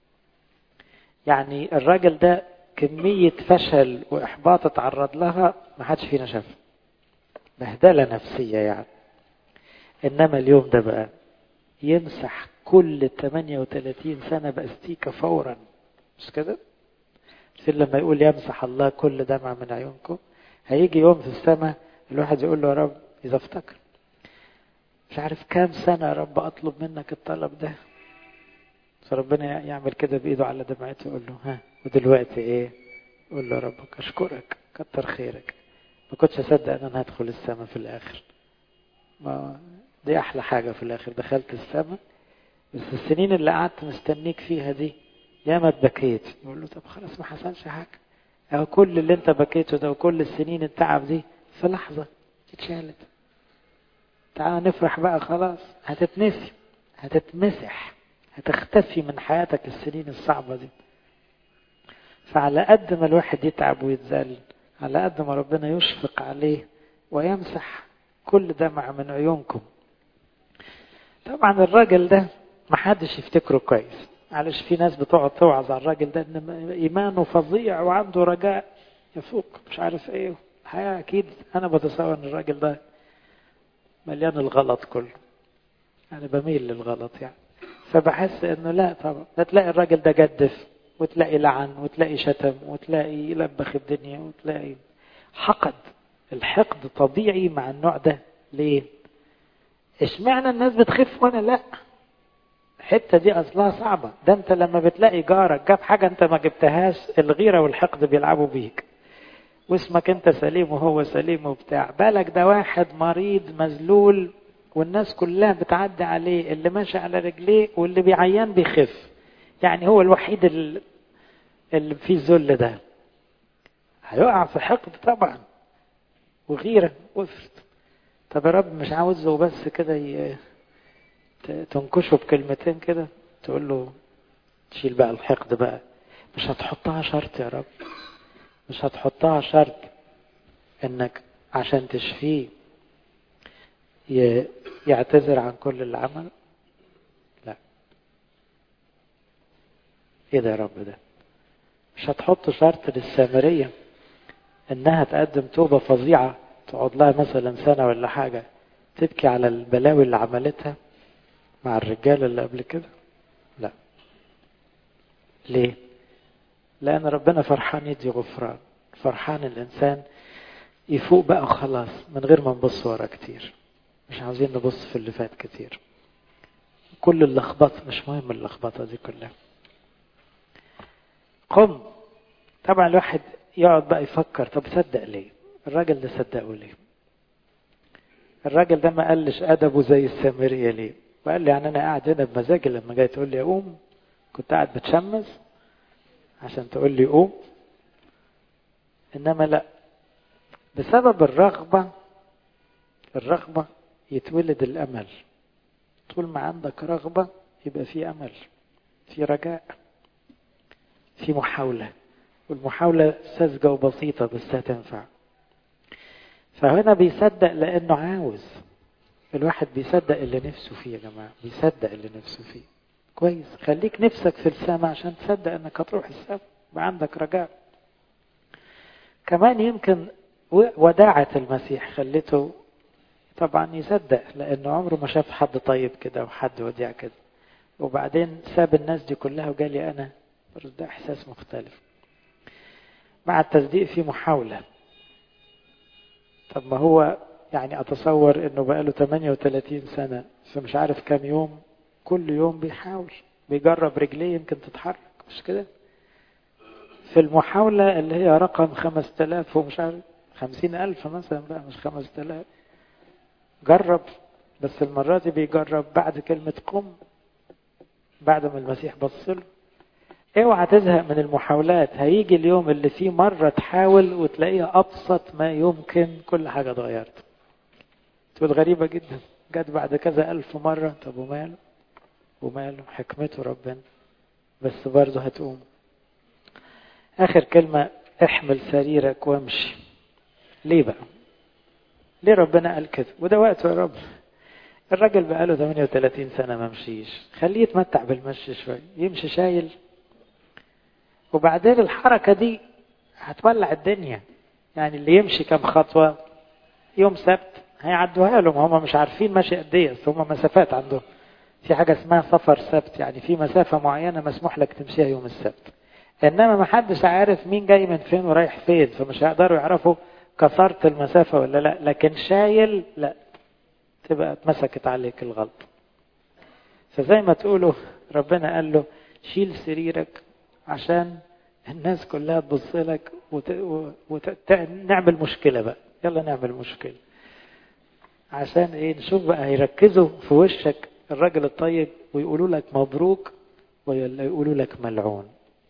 يعني الراجل ده كمية فشل وإحباط اتعرض لها ما حدش فينا شافها بهدلة نفسية يعني إنما اليوم ده بقى يمسح كل 38 سنة باستيكة فورا مش كده؟ مش لما يقول يمسح الله كل دمع من عيونكم هيجي يوم في السماء الواحد يقول له يا رب إذا افتكر مش عارف كام سنة يا رب أطلب منك الطلب ده فربنا يعمل كده بإيده على دمعته يقول له ها ودلوقتي إيه يقول له يا رب أشكرك كتر خيرك ما كنتش أصدق أن أنا هدخل السماء في الآخر ما دي أحلى حاجة في الآخر دخلت السماء بس السنين اللي قعدت مستنيك فيها دي ياما اتبكيت يقول له طب خلاص ما حصلش حاجة أو كل اللي أنت بكيته ده وكل السنين التعب دي في لحظة اتشالت تعال نفرح بقى خلاص هتتنسي هتتمسح هتختفي من حياتك السنين الصعبة دي فعلى قد ما الواحد يتعب ويتذل على قد ما ربنا يشفق عليه ويمسح كل دمع من عيونكم طبعا الراجل ده محدش يفتكره كويس معلش في ناس بتقعد توعظ على الراجل ده ان ايمانه فظيع وعنده رجاء يفوق مش عارف ايه الحقيقه اكيد انا بتصور ان الراجل ده مليان الغلط كله انا بميل للغلط يعني فبحس انه لا طبعا تلاقي الراجل ده جدف وتلاقي لعن وتلاقي شتم وتلاقي لبخ الدنيا وتلاقي حقد الحقد طبيعي مع النوع ده ليه اشمعنى الناس بتخف وانا لا الحته دي اصلها صعبه ده انت لما بتلاقي جارك جاب حاجه انت ما جبتهاش الغيره والحقد بيلعبوا بيك واسمك انت سليم وهو سليم وبتاع بالك ده واحد مريض مذلول والناس كلها بتعدي عليه اللي ماشي على رجليه واللي بيعيان بيخف يعني هو الوحيد اللي, اللي فيه الذل ده هيقع في حقد طبعا وغيره وفرت طب يا رب مش عاوزه بس كده ي... تنكشه بكلمتين كده تقول له تشيل بقى الحقد بقى مش هتحطها شرط يا رب مش هتحطها شرط انك عشان تشفيه يعتذر عن كل اللي عمل لا ايه ده يا رب ده مش هتحط شرط للسامرية انها تقدم توبة فظيعة تقعد لها مثلا سنة ولا حاجة تبكي على البلاوي اللي عملتها مع الرجال اللي قبل كده لا ليه لأن ربنا فرحان يدي غفران فرحان الإنسان يفوق بقى خلاص من غير ما نبص ورا كتير مش عاوزين نبص في اللي فات كتير كل اللخبط مش مهم اللخبطة دي كلها قم طبعا الواحد يقعد بقى يفكر طب صدق ليه الراجل ده صدقه ليه الراجل ده ما قالش أدبه زي السامرية ليه وقال لي يعني أنا قاعد هنا بمزاجي لما جاي تقول لي أقوم كنت قاعد بتشمس عشان تقول لي قوم إنما لا بسبب الرغبة الرغبة يتولد الأمل طول ما عندك رغبة يبقى في أمل في رجاء في محاولة والمحاولة ساذجة وبسيطة بس هتنفع فهنا بيصدق لأنه عاوز الواحد بيصدق اللي نفسه فيه يا جماعة بيصدق اللي نفسه فيه كويس خليك نفسك في السماء عشان تصدق انك هتروح السماء يبقى عندك رجاء كمان يمكن وداعة المسيح خلته طبعا يصدق لأنه عمره ما شاف حد طيب كده وحد وديع كده وبعدين ساب الناس دي كلها وجالي أنا برضه ده إحساس مختلف مع التصديق في محاولة طب ما هو يعني أتصور إنه بقاله 38 سنة فمش عارف كام يوم كل يوم بيحاول بيجرب رجليه يمكن تتحرك مش كده في المحاولة اللي هي رقم 5000 ومش عارف 50000 مثلا بقى مش 5000 جرب بس المرة دي بيجرب بعد كلمة قم بعد ما المسيح بص له اوعى تزهق من المحاولات هيجي اليوم اللي فيه مرة تحاول وتلاقيها أبسط ما يمكن كل حاجة اتغيرت تقول غريبة جدا جت بعد كذا ألف مرة طب وماله وماله حكمته ربنا بس برضه هتقوم آخر كلمة احمل سريرك وامشي ليه بقى ليه ربنا قال كده وده وقته يا رب الراجل بقاله 38 سنة ما مشيش خليه يتمتع بالمشي شوية يمشي شايل وبعدين الحركة دي هتولع الدنيا يعني اللي يمشي كم خطوة يوم سبت هيعدوها لهم هم مش عارفين ماشي قد ايه بس هم مسافات عندهم في حاجة اسمها سفر سبت يعني في مسافة معينة مسموح لك تمشيها يوم السبت انما ما حدش عارف مين جاي من فين ورايح فين فمش هيقدروا يعرفوا كسرت المسافة ولا لا لكن شايل لا تبقى اتمسكت عليك الغلط فزي ما تقولوا ربنا قال له شيل سريرك عشان الناس كلها تبص لك وت... وت... نعمل مشكلة بقى يلا نعمل مشكلة عشان ايه نشوف بقى هيركزوا في وشك الراجل الطيب ويقولوا لك مبروك ولا يقولوا لك ملعون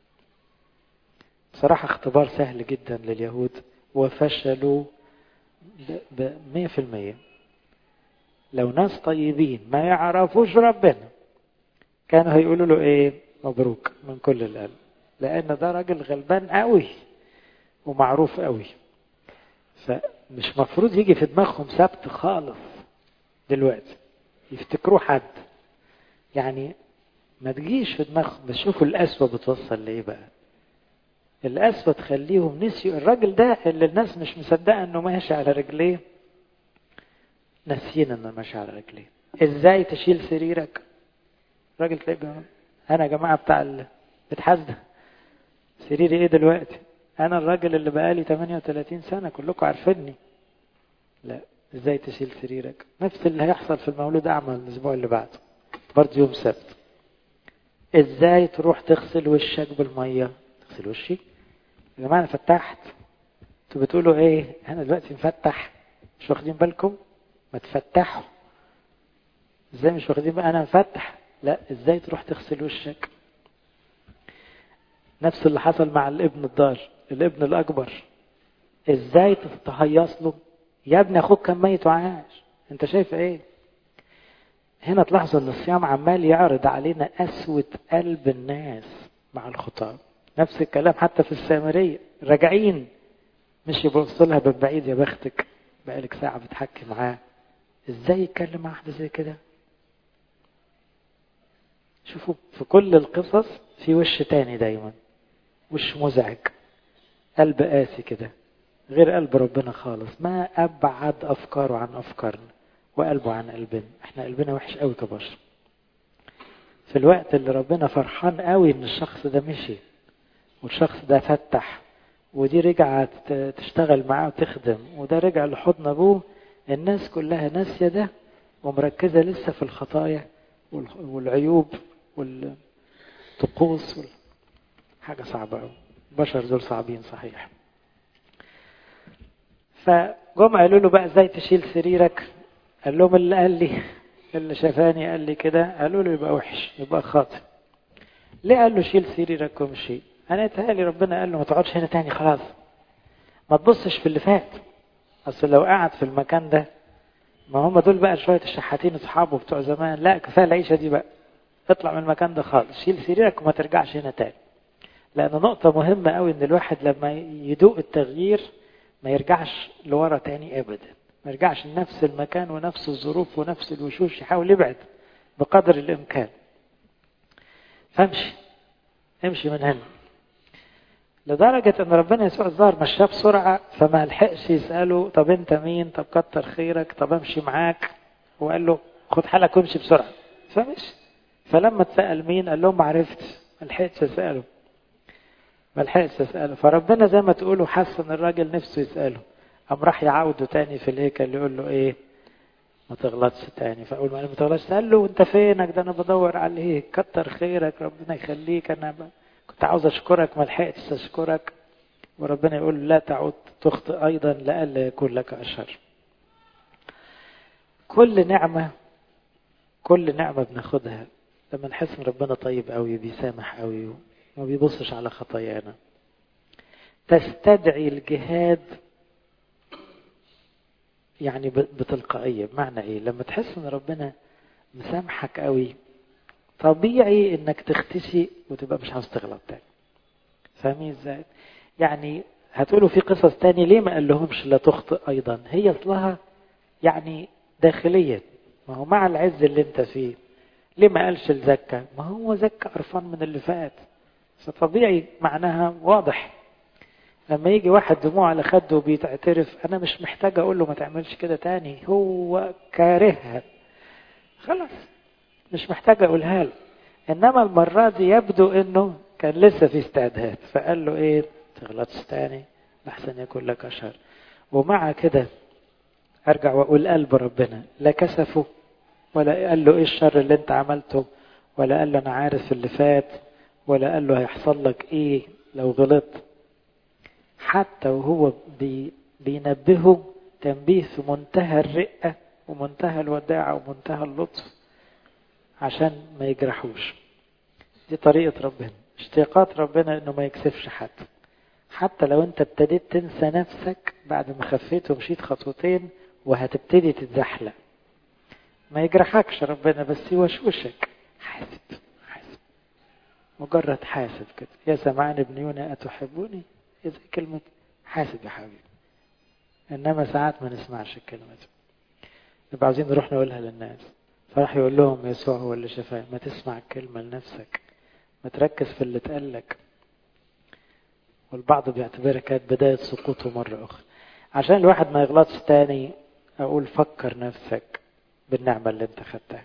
بصراحة اختبار سهل جدا لليهود وفشلوا بمية في المية لو ناس طيبين ما يعرفوش ربنا كانوا هيقولوا له ايه مبروك من كل القلب لان ده راجل غلبان قوي ومعروف قوي فمش مفروض يجي في دماغهم سبت خالص دلوقتي يفتكروه حد يعني ما تجيش في دماغهم بس شوفوا القسوة بتوصل لإيه بقى القسوة تخليهم نسيوا الراجل ده اللي الناس مش مصدقة انه ماشي على رجليه ناسيين انه ماشي على رجليه ازاي تشيل سريرك راجل تلاقي انا يا جماعة بتاع بتحاسب سريري ايه دلوقتي انا الراجل اللي بقالي 38 سنة كلكم عارفيني لا ازاي تشيل سريرك نفس اللي هيحصل في المولود اعمى الاسبوع اللي بعده برضه يوم سبت ازاي تروح تغسل وشك بالميه تغسل وشي يا جماعه انا فتحت انتوا بتقولوا ايه انا دلوقتي مفتح مش واخدين بالكم ما تفتحوا ازاي مش واخدين بقى انا مفتح لا ازاي تروح تغسل وشك نفس اللي حصل مع الابن الضال الابن الاكبر ازاي تهيص له يا ابني اخوك كان ميت وعاش انت شايف ايه هنا تلاحظوا ان الصيام عمال يعرض علينا قسوة قلب الناس مع الخطاب نفس الكلام حتى في السامرية راجعين مش يبص لها من بعيد يا بختك بقالك ساعة بتحكي معاه ازاي يتكلم مع واحدة زي كده شوفوا في كل القصص في وش تاني دايما وش مزعج قلب قاسي كده غير قلب ربنا خالص ما أبعد أفكاره عن أفكارنا وقلبه عن قلبنا احنا قلبنا وحش قوي كبشر في الوقت اللي ربنا فرحان قوي ان الشخص ده مشي والشخص ده فتح ودي رجعت تشتغل معاه وتخدم وده رجع لحضن ابوه الناس كلها ناسيه ده ومركزه لسه في الخطايا والعيوب والطقوس وال... حاجه صعبه قوي البشر دول صعبين صحيح فجم قالوا له بقى ازاي تشيل سريرك قال لهم اللي قال لي اللي شافاني قال لي كده قالوا له يبقى وحش يبقى خاطئ ليه قال له شيل سريرك وامشي انا اتهيألي ربنا قال له ما تقعدش هنا تاني خلاص ما تبصش في اللي فات اصل لو قعد في المكان ده ما هم دول بقى شويه الشحاتين اصحابه بتوع زمان لا كفايه العيشه دي بقى اطلع من المكان ده خالص شيل سريرك وما ترجعش هنا تاني لان نقطه مهمه قوي ان الواحد لما يدوق التغيير ما يرجعش لورا تاني ابدا ما يرجعش لنفس المكان ونفس الظروف ونفس الوشوش يحاول يبعد بقدر الامكان فامشي امشي من هنا لدرجة ان ربنا يسوع الظاهر مشاه بسرعة فما لحقش يسأله طب انت مين طب كتر خيرك طب امشي معاك وقال له خد حالك وامشي بسرعة فمشي فلما اتسأل مين قال لهم ما عرفتش ما لحقتش اسأله ما لحقتش اسأله فربنا زي ما تقولوا حس ان الراجل نفسه يسأله قام راح يعاوده تاني في الهيكل يقول له ايه ما تغلطش تاني فاقول ما تغلطش قال له انت فينك ده انا بدور عليك كتر خيرك ربنا يخليك انا ب... كنت عاوز اشكرك ما لحقتش اشكرك وربنا يقول لا تعود تخطئ ايضا لئلا يكون لك اشر كل نعمه كل نعمه بناخدها لما نحس ان ربنا طيب قوي بيسامح قوي وما بيبصش على خطايانا تستدعي الجهاد يعني بتلقائية بمعنى ايه لما تحس ان ربنا مسامحك قوي طبيعي انك تختشي وتبقى مش عاوز تغلط تاني فاهمين ازاي يعني هتقولوا في قصص تاني ليه ما قال لهمش لا تخطئ ايضا هي اصلها يعني داخليا ما هو مع العز اللي انت فيه ليه ما قالش لزكا ما هو زكا قرفان من اللي فات فطبيعي معناها واضح لما يجي واحد دموع على خده وبيتعترف انا مش محتاج اقول له ما تعملش كده تاني هو كارهها خلاص مش محتاج اقولها له انما المرة دي يبدو انه كان لسه في استعداد فقال له ايه تغلطش تاني احسن يكون لك اشهر ومع كده ارجع واقول قلب ربنا لا كسفه ولا قال له ايه الشر اللي انت عملته ولا قال له انا عارف اللي فات ولا قال له هيحصل لك ايه لو غلطت حتى وهو بي بينبهه تنبيه في منتهى الرقة ومنتهى الوداعة ومنتهى اللطف عشان ما يجرحوش دي طريقة ربنا اشتياقات ربنا انه ما يكسفش حد حتى لو انت ابتديت تنسى نفسك بعد ما خفيت ومشيت خطوتين وهتبتدي تتزحلق ما يجرحكش ربنا بس يوشوشك حاسب حاسب مجرد حاسب كده يا سمعان ابن يونا أتحبوني زي كلمة حاسب يا حبيبي إنما ساعات ما نسمعش الكلمة دي نبقى عاوزين نروح نقولها للناس فراح يقول لهم يسوع هو اللي شفاه ما تسمع الكلمة لنفسك ما تركز في اللي اتقالك والبعض بيعتبرها كانت بداية سقوطه مرة أخرى عشان الواحد ما يغلطش تاني أقول فكر نفسك بالنعمة اللي انت خدتها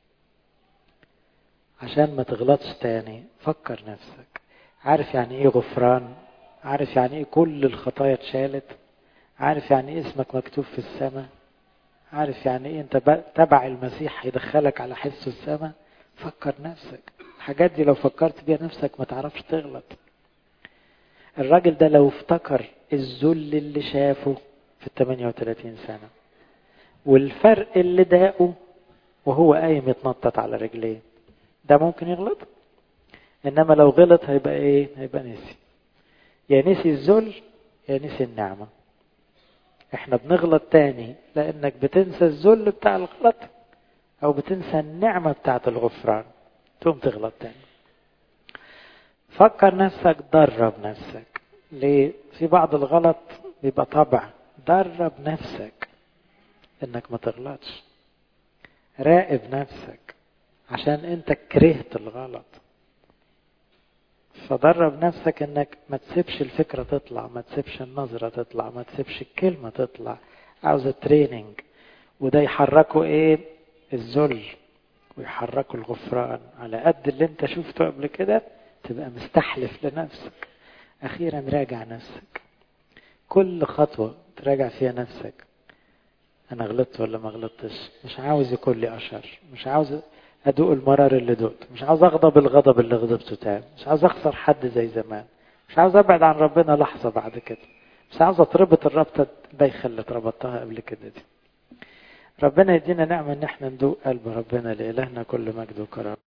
عشان ما تغلطش تاني فكر نفسك عارف يعني ايه غفران عارف يعني ايه كل الخطايا اتشالت عارف يعني ايه اسمك مكتوب في السماء عارف يعني ايه انت تبع المسيح هيدخلك على حس السماء فكر نفسك الحاجات دي لو فكرت بيها نفسك ما تعرفش تغلط الراجل ده لو افتكر الذل اللي شافه في ال 38 سنة والفرق اللي داقه وهو قايم يتنطط على رجليه ده ممكن يغلط انما لو غلط هيبقى ايه هيبقى نسي يا نسي الذل يا نسي النعمة احنا بنغلط تاني لانك بتنسى الذل بتاع الغلط او بتنسى النعمة بتاعت الغفران تقوم تغلط تاني فكر نفسك درب نفسك ليه في بعض الغلط بيبقى طبع درب نفسك انك ما تغلطش راقب نفسك عشان انت كرهت الغلط فدرب نفسك انك ما تسيبش الفكرة تطلع ما تسيبش النظرة تطلع ما تسيبش الكلمة تطلع عاوزة تريننج وده يحركه ايه الذل ويحركه الغفران على قد اللي انت شفته قبل كده تبقى مستحلف لنفسك اخيرا راجع نفسك كل خطوة تراجع فيها نفسك انا غلطت ولا ما غلطتش مش عاوز يكون لي اشر مش عاوز ادوق المرار اللي دقته مش عاوز اغضب الغضب اللي غضبته تاني مش عاوز اخسر حد زي زمان مش عاوز ابعد عن ربنا لحظة بعد كده مش عاوز اتربط الربطة بايخة اللي اتربطتها قبل كده دي ربنا يدينا نعمة ان احنا ندوق قلب ربنا لإلهنا كل مجد وكرم